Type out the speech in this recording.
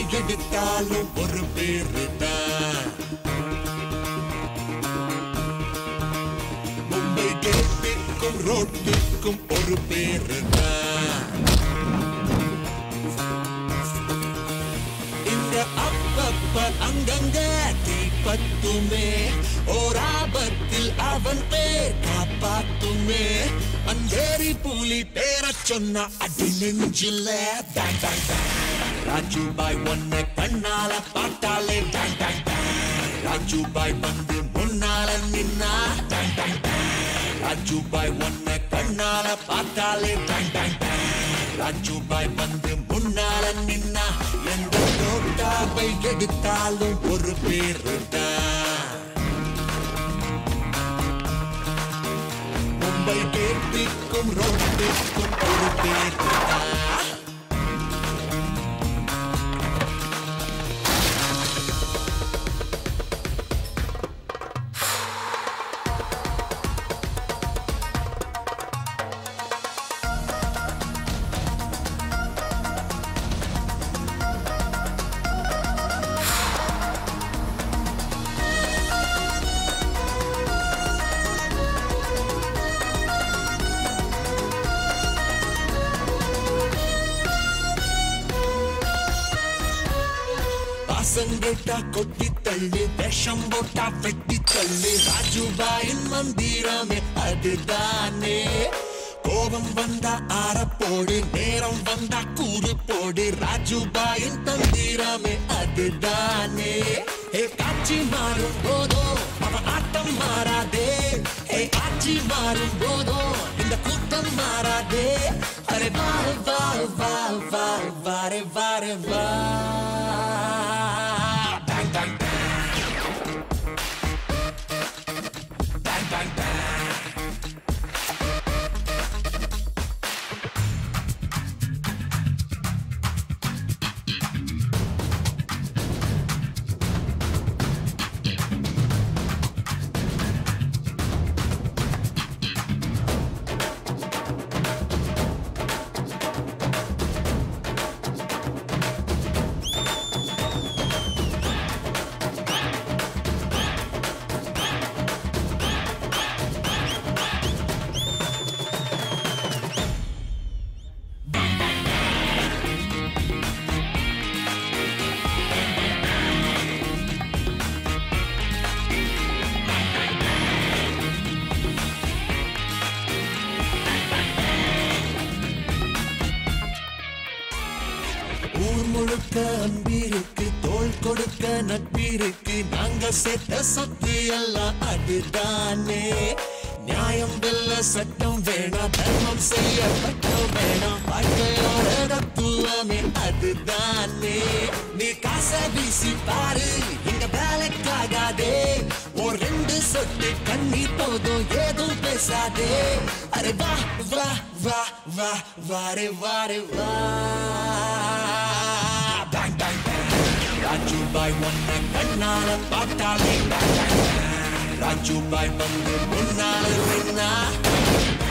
எடுத்தாலும் ஒரு பேரு தான் மும்பை கேட்டுக்கும் ரோட்டுக்கும் ஒரு பேரு தான் இங்க அப்பப்ப அங்கங்க தீப்பத்துமே ஓர் ஆபத்தில் அவன் பேர் காப்பாத்துமே அந்தேரி புலி பேரச் சொன்ன அடி நெஞ்சில bang bang bang Raju bhai ஒன்ன கண்ணால பார்த்தாலே bang bang bang Raju bhai வந்து முன்னால நின்னா bang bang bang Raju bhai ஒன்ன கண்ணால பார்த்தாலே bang bang bang Raju bhai வந்து முன்னால நின்னா எந்த ரோட்டாவை எடுத்தாலும் ஒரு பேரு தான் மும்பை கேட்டுக்கும் ரோட்டுக்கும் ஒரு பேரு தான் பாசங்கேட்டா கொட்டி தள்ளு விஷம் போட்டா வெட்டி தள்ளு ராஜுபாயின் மந்திரமே அதுதானே கோபம் வந்தா ஆறப்போடு நேரம் வந்தா கூறு போடு ராஜுபாயின் தந்திரமே அதுதானே ஏ காட்சி மாறும் போதோ அவன் ஆட்டம் மாறாதே ஏ ஆட்சி மாறும் போதோ இந்த கூட்டம் மாறாதே அரே வாரு வாரு வாரு வாரு வாரு வாரு வா Bang, bang, bang. Bang, bang, bang. ஊர் முழுக்க அன்பிருக்கு தோள் கொடுக்க நட்பிருக்கு நாங்க சேர்த்த சொத்து எல்லாம் அதுதானே நியாயம் வெல்ல சட்டம் வேணாம் தர்மம் செய்ய பட்டம் வேணாம் வாழ்க்கையோட தத்துவமே அதுதானே நீ காசை வீசி பாரு எங்க வேலைக்காகாதே ஒரு ரெண்டு சொட்டு கண்ணீர் போதும் ஏதும் பேசாதே அரே வா வா வா வா வாரே வாரே வா bang bang bang Raju bhai ஒன்ன கண்ணால பார்த்தாலே bang bang bang Raju bhai வந்து முன்னால நின்னா